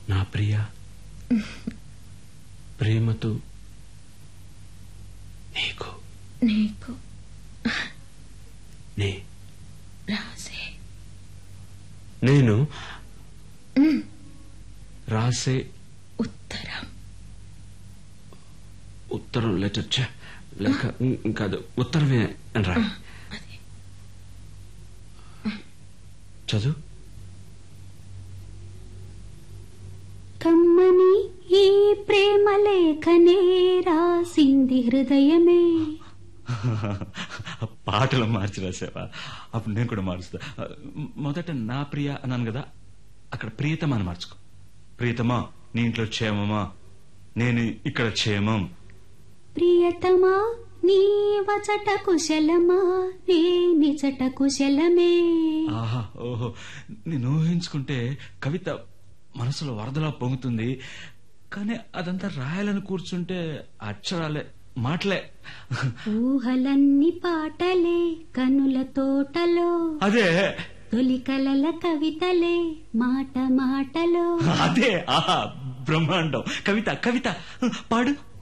నా ప్రియ ప్రేమతో నీకు నీకు నే రాసే నేను రాసే ఉత్తరం ఉత్తరం లెటర్ ఛ, లేక ఉం, కాదు ఉత్తరమే అని రా అదే చదువు కమ్మని ఈ ప్రేమ లేఖనే రాసింది హృదయమే పాటలు మార్చి రాసావా అప్పుడు నేను కూడా మారుస్తా మొదట నా ప్రియ అన్నాను కదా అక్కడ ప్రియతమా అని మార్చుకో ప్రియతమా నీ ఇంట్లో క్షేమమా నేను ఇక్కడ క్షేమం ప్రియతమా నీ వచట కుశలమా నే నిజట కుశలమే ఆహా ఓహో నేను ఊహించుకుంటే కవిత మనసులో వరదలా పొంగుతుంది కానీ అదంతా రాయాలని కూర్చుంటే అక్షరాలే మాటలే ఊహలన్నీ పాటలే కనుల తోటలో అదే తొలి కలల కవితలే మాట మాటలో అదే ఆహా బ్రహ్మాండం కవిత కవిత పాడు